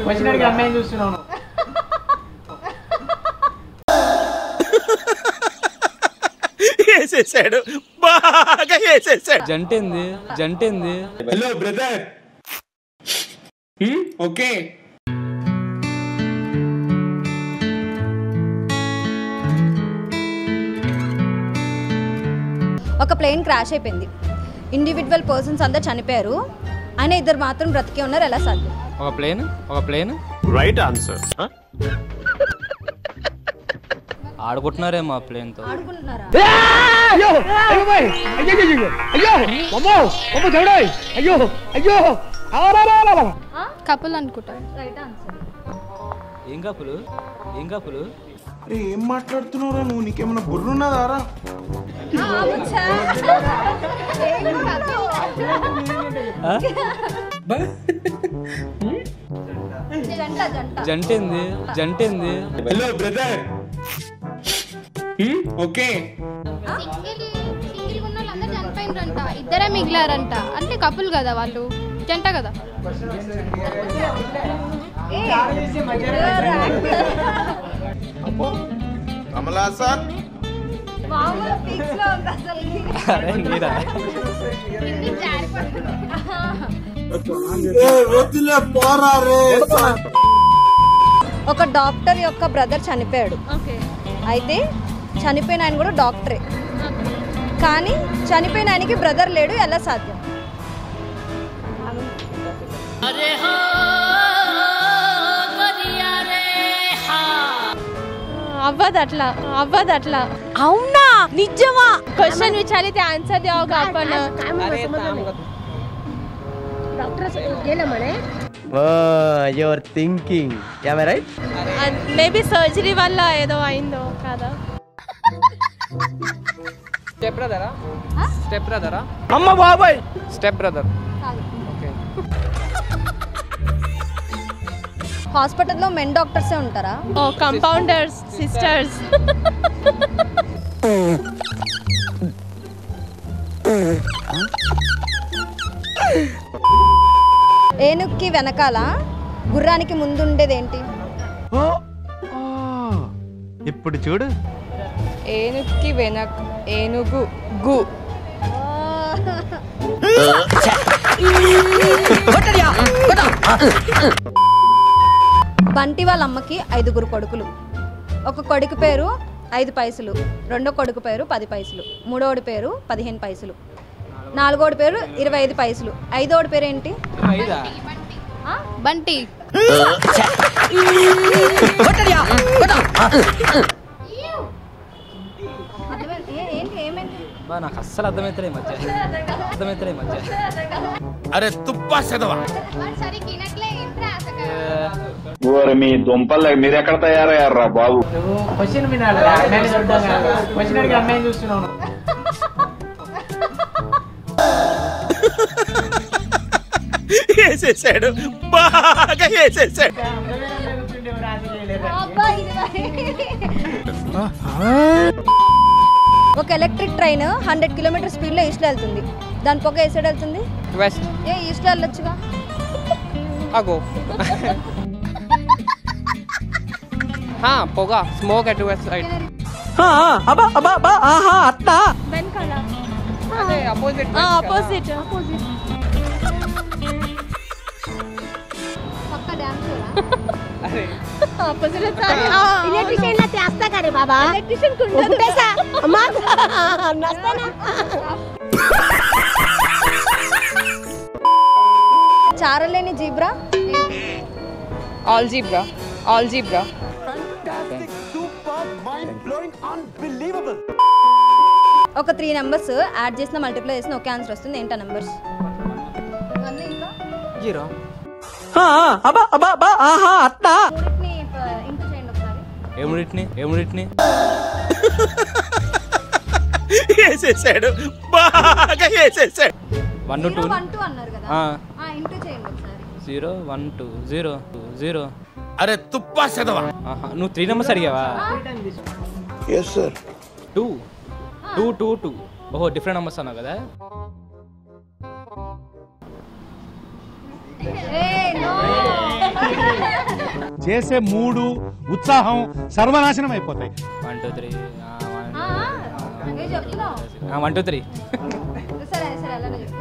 వచ్చినడికి అమ్మాయిని చూస్తున్నాను వేసేసాడు బాగా వేసేసాడు జంటేంది జంటేంది హలో బ్రదర్ ఓకే ఒక ప్లేన్ క్రాష్ అయిపోయింది ఇండివిజువల్ పర్సన్స్ అందరు చనిపోయారు అయినా ఇద్దరు మాత్రం బ్రతికే ఉన్నారు ఎలా సాధ్యం ఒక ప్లేన్ ఒక ప్లేన్ రైట్ ఆన్సర్ ఆడుకుంటున్నారేమో ఆ ప్లేన్తో ఆడుకుంటున్నారా అయ్యో అయ్యో బాయ్ అయ్యో అయ్యో అయ్యో అమ్మో అమ్మో దేవుడా అయ్యో అయ్యో అవరా కపుల్ అనుకుంటా రైట్ ఆన్సర్ ఏం కప్పులు ఏం కప్పులు అరే ఏం మాట్లాడుతున్నావురా నువ్వు నీకేమైనా బుర్రున్నదారా జంట జంట జంటేంది జంటేంది hello brother okay single single ఉన్న వాళ్ళందరూ చనిపోయినరంట ఇద్దరే మిగిలారంట అంటే కపుల్ కదా వాళ్ళు జంట కదా కమలాసన్ మామూలు పిక్స్ లో ఉంది అసలు అరే నీరా కింది జారిపడుతుంది ఒక డాక్టర్ యొక్క బ్రదర్ చనిపోయాడు ఓకే అయితే చనిపోయిన ఆయన కూడా డాక్టరే కానీ చనిపోయిన ఆయనకి బ్రదర్ లేడు ఎలా సాధ్యం అవ్వదు అట్లా అవ్వదు అట్లా అవునా నిజమా क्वेश्चन विचारले ते आन्सर द्यावं का आपण your thinking right maybe surgery వల్ల ఏదో అయిందో కాదా స్టెప్ బ్రదరా స్టెప్ బ్రదరా అమ్మ బాబాయ్ స్టెప్ బ్రదర్ హాస్పిటల్లో మెన్ డాక్టర్సే ఉంటారా ఓ కంపౌండర్స్ సిస్టర్స్ ఏనుగుకి వెనకాల గుర్రానికి ముందుండేది ఏంటి ఇప్పుడు చూడు ఏనుగుకి వెనక్ ఏనుగు గు బంటి వాళ్ళ అమ్మకి ఐదుగురు కొడుకులు ఒక కొడుకు పేరు ఐదు పైసలు రెండో కొడుకు పేరు పది పైసలు మూడోడి పేరు పదిహేను పైసలు నాలుగోడి పేరు ఇరవై ఐదు పైసలు ఐదోడి పేరు ఏంటి ఐదా బంటి ఏంటి ఏమైంది బా నాకు అస్సలు అర్థమవుతలే ఈ మధ్య అర్థమవుతలే ఈ మధ్య అరే తుప్పా చదవా వాడు సరిగ్గా వినట్లే ఇంట్రా అసలు ఓరి మీ దుంపలు మీరు ఎక్కడ తయారయ్యారా బాబు నువ్వు క్వశ్చన్ వినాలి అమ్మాయిని చూడడం కాదు వచ్చినడికి అమ్మాయిని చూస్తున్నాను వేసేసాడు బాగా వేసేసాడు అబ్బా, ఇది మరి. ఒక electric train hundred kilometre speed లో ఈస్ట్ వెళ్తుంది దాని పొగ ఏ సైడ్ వెళ్తుంది వెస్ట్ ఏ ఈస్ట్ వెళ్ళొచ్చుగా అగో పొగ స్మోక్ అట్ వెస్ట్ సైడ్ వెనకాల అదే అపోజిట్ ఆపోజిట్ పక్క డ్యాన్స్ అరే ఆపోజిట్ ఎలక్ట్రిషియన్ లా చేస్తా కానీ బాబా ఎలక్ట్రిషియన్ ఒప్పుటేసా అమ్మా నస్తానా చారలేని జీబ్రా ఆల్జీబ్రా ఆల్జీబ్రా ఒక త్రీ నెంబర్స్ యాడ్ చేసిన మల్టిప్లై చేసిన ఒకే ఆన్సర్ వస్తుంది ఏంటా నెంబర్స్ జీరో ఇంటూ చేయండి ఒకసారి ఏముడిట్ని ఏముడిట్ని వేసేసాడు బాగా వేసేసాడు one two zero one two అన్నారు కదా ఆ. ఆ, ఇంటూ చేయండి ఒకసారి zero one two zero two zero అరే తుప్పా చదవా ఆహా, నువ్వు త్రీ నెంబర్స్ అడిగావా yes sir two two two two ఓహో డిఫరెంట్ నెంబర్స్ అన్నావు కదా ఏ, no. చేసే మూడు ఉత్సాహం సర్వనాశనం అయిపోతాయి వన్ టూ త్రీ చెప్తున్నావు వన్ టూ త్రీ సరే సరే అలానే చెప్పు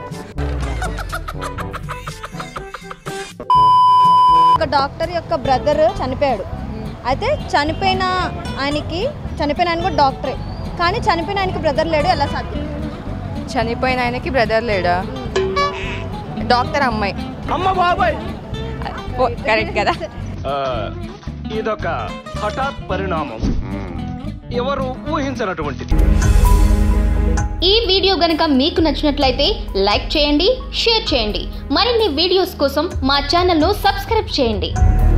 ఒక డాక్టర్ యొక్క బ్రదర్ చనిపోయాడు అయితే చనిపోయిన ఆయనకి చనిపోయిన ఆయన కూడా డాక్టరే కానీ చనిపోయిన ఆయనకి బ్రదర్ లేడు ఎలా సాధ్యం చనిపోయిన ఆయనకి బ్రదర్ లేడా డాక్టర్ అమ్మాయి అమ్మ బాబాయ్ కరెక్ట్ కదా ఇదొక హఠాత్ పరిణామం ఎవరు ఊహించినటువంటిది ఈ వీడియో గనుక మీకు నచ్చినట్లయితే లైక్ చేయండి షేర్ చేయండి మరిన్ని వీడియోస్ కోసం మా ఛానల్ను సబ్స్క్రైబ్ చేయండి